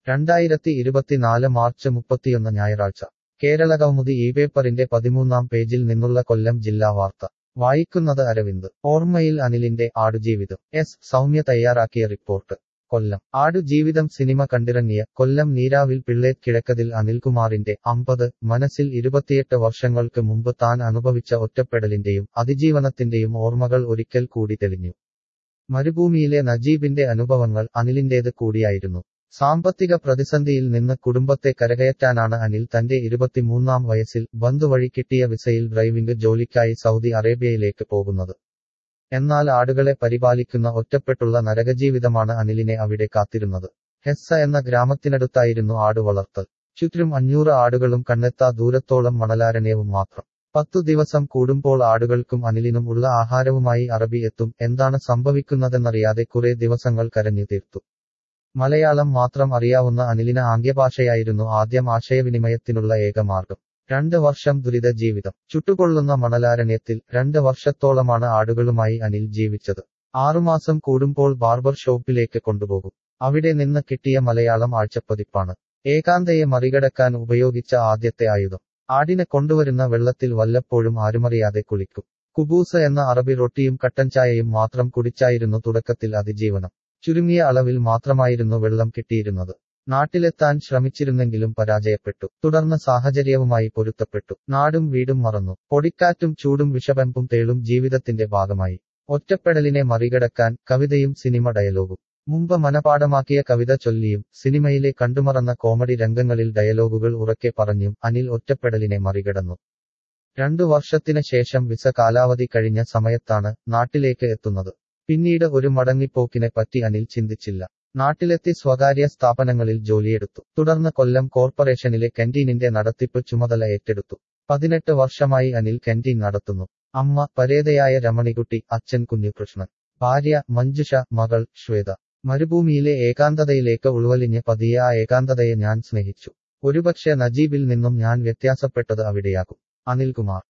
രണ്ടായിരത്തി ഇരുപത്തിനാല് മാർച്ച് മുപ്പത്തിയൊന്ന് ഞായറാഴ്ച കേരള കൗമുദി ഈ പേപ്പറിന്റെ പതിമൂന്നാം പേജിൽ നിന്നുള്ള കൊല്ലം ജില്ലാ വാർത്ത വായിക്കുന്നത് അരവിന്ദ് ഓർമ്മയിൽ അനിലിന്റെ ആടുജീവിതം എസ് സൗമ്യ തയ്യാറാക്കിയ റിപ്പോർട്ട് കൊല്ലം ആടുജീവിതം സിനിമ കണ്ടിറങ്ങിയ കൊല്ലം നീരാവിൽ പിള്ളേത് കിഴക്കതിൽ അനിൽകുമാറിന്റെ അമ്പത് മനസ്സിൽ ഇരുപത്തിയെട്ട് വർഷങ്ങൾക്ക് മുമ്പ് താൻ അനുഭവിച്ച ഒറ്റപ്പെടലിന്റെയും അതിജീവനത്തിന്റെയും ഓർമ്മകൾ ഒരിക്കൽ കൂടി തെളിഞ്ഞു മരുഭൂമിയിലെ നജീബിന്റെ അനുഭവങ്ങൾ അനിലിന്റേത് കൂടിയായിരുന്നു സാമ്പത്തിക പ്രതിസന്ധിയിൽ നിന്ന് കുടുംബത്തെ കരകയറ്റാനാണ് അനിൽ തന്റെ ഇരുപത്തിമൂന്നാം വയസ്സിൽ ബന്ധുവഴി കിട്ടിയ വിസയിൽ ഡ്രൈവിംഗ് ജോലിക്കായി സൗദി അറേബ്യയിലേക്ക് പോകുന്നത് എന്നാൽ ആടുകളെ പരിപാലിക്കുന്ന ഒറ്റപ്പെട്ടുള്ള നരകജീവിതമാണ് അനിലിനെ അവിടെ കാത്തിരുന്നത് ഹെസ്സ എന്ന ഗ്രാമത്തിനടുത്തായിരുന്നു ആട് വളർത്തൽ ചുറ്റും അഞ്ഞൂറ് ആടുകളും കണ്ണെത്താ ദൂരത്തോളം മണലാരണ്യവും മാത്രം പത്തു ദിവസം കൂടുമ്പോൾ ആടുകൾക്കും അനിലിനും ഉള്ള ആഹാരവുമായി അറബി എത്തും എന്താണ് സംഭവിക്കുന്നതെന്നറിയാതെ കുറെ ദിവസങ്ങൾ കരഞ്ഞു തീർത്തു മലയാളം മാത്രം അറിയാവുന്ന അനിലിന് ആംഗ്യഭാഷയായിരുന്നു ആദ്യം ആശയവിനിമയത്തിനുള്ള ഏക മാർഗം രണ്ട് വർഷം ദുരിത ജീവിതം ചുട്ടുകൊള്ളുന്ന മണലാരണ്യത്തിൽ രണ്ട് വർഷത്തോളമാണ് ആടുകളുമായി അനിൽ ജീവിച്ചത് ആറുമാസം കൂടുമ്പോൾ ബാർബർ ഷോപ്പിലേക്ക് കൊണ്ടുപോകും അവിടെ നിന്ന് കിട്ടിയ മലയാളം ആഴ്ചപ്പതിപ്പാണ് ഏകാന്തയെ മറികടക്കാൻ ഉപയോഗിച്ച ആദ്യത്തെ ആയുധം ആടിനെ കൊണ്ടുവരുന്ന വെള്ളത്തിൽ വല്ലപ്പോഴും ആരുമറിയാതെ കുളിക്കും കുബൂസ് എന്ന അറബി റൊട്ടിയും കട്ടൻ ചായയും മാത്രം കുടിച്ചായിരുന്നു തുടക്കത്തിൽ അതിജീവനം ചുരുങ്ങിയ അളവിൽ മാത്രമായിരുന്നു വെള്ളം കിട്ടിയിരുന്നത് നാട്ടിലെത്താൻ ശ്രമിച്ചിരുന്നെങ്കിലും പരാജയപ്പെട്ടു തുടർന്ന് സാഹചര്യവുമായി പൊരുത്തപ്പെട്ടു നാടും വീടും മറന്നു പൊടിക്കാറ്റും ചൂടും വിഷപമ്പും തേളും ജീവിതത്തിന്റെ ഭാഗമായി ഒറ്റപ്പെടലിനെ മറികടക്കാൻ കവിതയും സിനിമ ഡയലോഗും മുമ്പ് മനപാഠമാക്കിയ കവിത ചൊല്ലിയും സിനിമയിലെ കണ്ടുമറന്ന കോമഡി രംഗങ്ങളിൽ ഡയലോഗുകൾ ഉറക്കെ പറഞ്ഞും അനിൽ ഒറ്റപ്പെടലിനെ മറികടന്നു രണ്ടു വർഷത്തിന് ശേഷം വിസ കാലാവധി കഴിഞ്ഞ സമയത്താണ് നാട്ടിലേക്ക് എത്തുന്നത് പിന്നീട് ഒരു മടങ്ങിപ്പോക്കിനെ പറ്റി അനിൽ ചിന്തിച്ചില്ല നാട്ടിലെത്തി സ്വകാര്യ സ്ഥാപനങ്ങളിൽ ജോലിയെടുത്തു തുടർന്ന് കൊല്ലം കോർപ്പറേഷനിലെ കന്റീനിന്റെ നടത്തിപ്പ് ചുമതല ഏറ്റെടുത്തു പതിനെട്ട് വർഷമായി അനിൽ കന്റീൻ നടത്തുന്നു അമ്മ പരേതയായ രമണികുട്ടി അച്ഛൻ കുഞ്ഞുകൃഷ്ണൻ ഭാര്യ മഞ്ജുഷ മകൾ ശ്വേത മരുഭൂമിയിലെ ഏകാന്തതയിലേക്ക് ഉൾവലിഞ്ഞ് പതിയെ ആ ഏകാന്തതയെ ഞാൻ സ്നേഹിച്ചു ഒരുപക്ഷെ നജീബിൽ നിന്നും ഞാൻ വ്യത്യാസപ്പെട്ടത് അവിടെയാകും അനിൽകുമാർ